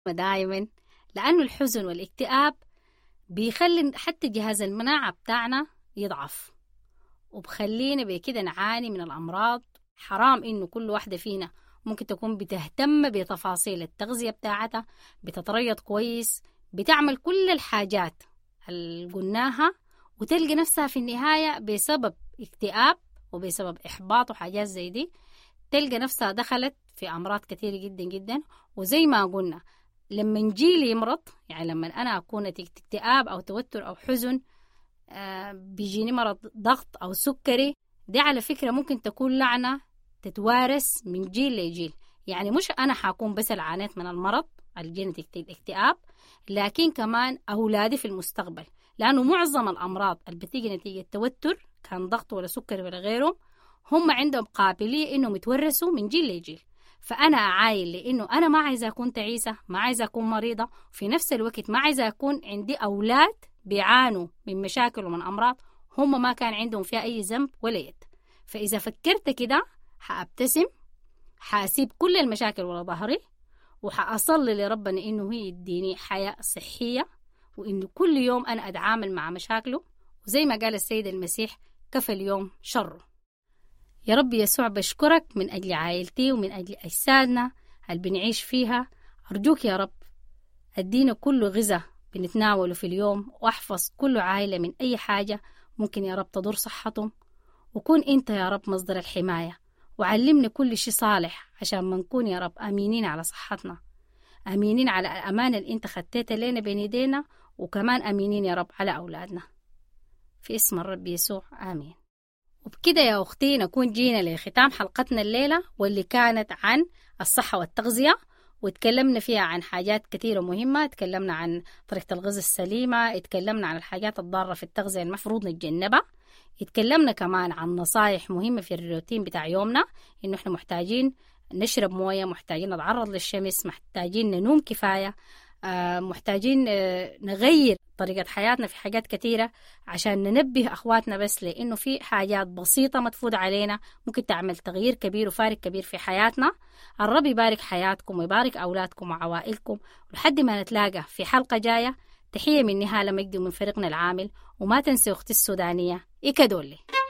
دائما لأنه الحزن والاكتئاب بيخلي حتى جهاز المناعة بتاعنا يضعف وبخلينا بكده نعاني من الأمراض حرام إنه كل واحدة فينا ممكن تكون بتهتم بتفاصيل التغذية بتاعتها بتتريض كويس بتعمل كل الحاجات اللي قلناها وتلقى نفسها في النهاية بسبب اكتئاب وبسبب إحباط وحاجات زي دي تلقى نفسها دخلت في أمراض كثيرة جدا جدا وزي ما قلنا لما جيلي يمرض يعني لما أنا أكون اكتئاب أو توتر أو حزن آه بيجيني مرض ضغط أو سكري دي على فكرة ممكن تكون لعنة تتوارث من جيل لجيل يعني مش أنا حكون بس اللي عانيت من المرض الجينيتيك الاكتئاب لكن كمان أولادي في المستقبل لأنه معظم الأمراض اللي بتيجي نتيجة توتر كان ضغط ولا سكري ولا غيره هم عندهم قابلية إنهم يتورثوا من جيل لجيل فأنا أعاين لإنه أنا ما عايزة أكون تعيسة ما عايزة أكون مريضة وفي نفس الوقت ما عايزة أكون عندي أولاد بيعانوا من مشاكل ومن أمراض هم ما كان عندهم فيها أي ذنب ولا يد فإذا فكرت كده حأبتسم حأسيب كل المشاكل ورا ظهري وحأصلي لربنا إنه هي يديني حياة صحية وإنه كل يوم أنا أتعامل مع مشاكله وزي ما قال السيد المسيح كفى اليوم شره يا رب يسوع بشكرك من أجل عائلتي ومن أجل أجسادنا اللي بنعيش فيها أرجوك يا رب أدينا كل غذاء بنتناوله في اليوم وأحفظ كل عائلة من أي حاجة ممكن يا رب تضر صحتهم وكون أنت يا رب مصدر الحماية وعلمنا كل شيء صالح عشان ما نكون يا رب أمينين على صحتنا أمينين على الأمانة اللي أنت خدتها لنا بين يدينا وكمان أمينين يا رب على أولادنا في اسم الرب يسوع آمين وبكده يا أختي نكون جينا لختام حلقتنا الليلة واللي كانت عن الصحة والتغذية وتكلمنا فيها عن حاجات كثيرة مهمة تكلمنا عن طريقة الغذاء السليمة اتكلمنا عن الحاجات الضارة في التغذية المفروض نتجنبها اتكلمنا كمان عن نصايح مهمة في الروتين بتاع يومنا إنه إحنا محتاجين نشرب موية محتاجين نتعرض للشمس محتاجين ننوم كفاية آه محتاجين آه نغير طريقة حياتنا في حاجات كثيرة عشان ننبه أخواتنا بس لأنه في حاجات بسيطة متفوت علينا ممكن تعمل تغيير كبير وفارق كبير في حياتنا الرب يبارك حياتكم ويبارك أولادكم وعوائلكم لحد ما نتلاقى في حلقة جاية تحية من نهالة مجدي ومن فريقنا العامل وما تنسوا أختي السودانية إيكادولي